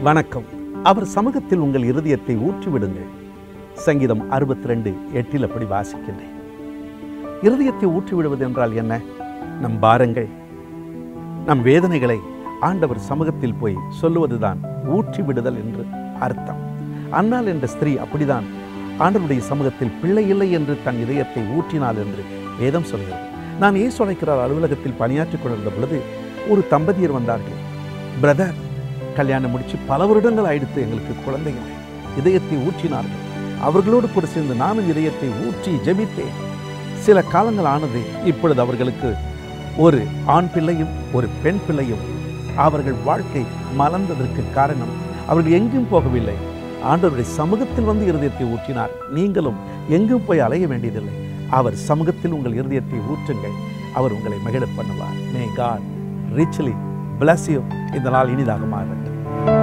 வணக்கம் அவர் சமூகத்தில் உங்கள் இருதயத்தை ஊற்றிவிடுங்கள் சங்கீதம் அறுபத்தி ரெண்டு எட்டில் அப்படி வாசிக்கின்றேன் இருதயத்தை ஊற்றிவிடுவது என்றால் என்ன நம் பாரங்கள் நம் வேதனைகளை ஆண்டவர் சமூகத்தில் போய் சொல்லுவதுதான் ஊற்றி விடுதல் என்று அர்த்தம் அன்னாள் என்ற ஸ்திரீ அப்படிதான் ஆண்டவருடைய சமூகத்தில் பிள்ளை இல்லை என்று தன் இதயத்தை ஊற்றினாள் என்று வேதம் சொல்கிறது நான் ஏசு அழைக்கிறார் அலுவலகத்தில் பணியாற்றிக் கொண்டிருந்த பொழுது ஒரு தம்பதியர் வந்தார்கள் பிரதர் கல்யாணம் முடிச்சு பல வருடங்கள் ஆயிடுத்து எங்களுக்கு குழந்தை இல்லை இதயத்தை ஊற்றினார்கள் அவர்களோடு கூட சேர்ந்து நானும் இதயத்தை ஊற்றி ஜெபித்தேன் சில காலங்கள் ஆனது இப்பொழுது அவர்களுக்கு ஒரு ஆண் பிள்ளையும் ஒரு பெண் பிள்ளையும் அவர்கள் வாழ்க்கை மலர்ந்ததற்கு காரணம் அவர்கள் எங்கும் போகவில்லை ஆண்டவருடைய சமூகத்தில் வந்து இருதயத்தை ஊற்றினார் நீங்களும் எங்கும் போய் அலைய வேண்டியதில்லை அவர் சமூகத்தில் உங்கள் இருதயத்தை ஊற்றுங்கள் அவர் உங்களை மகிழ பண்ணுவார் may God richly bless you இந்த நாள் இனிதாக மாறட்டும்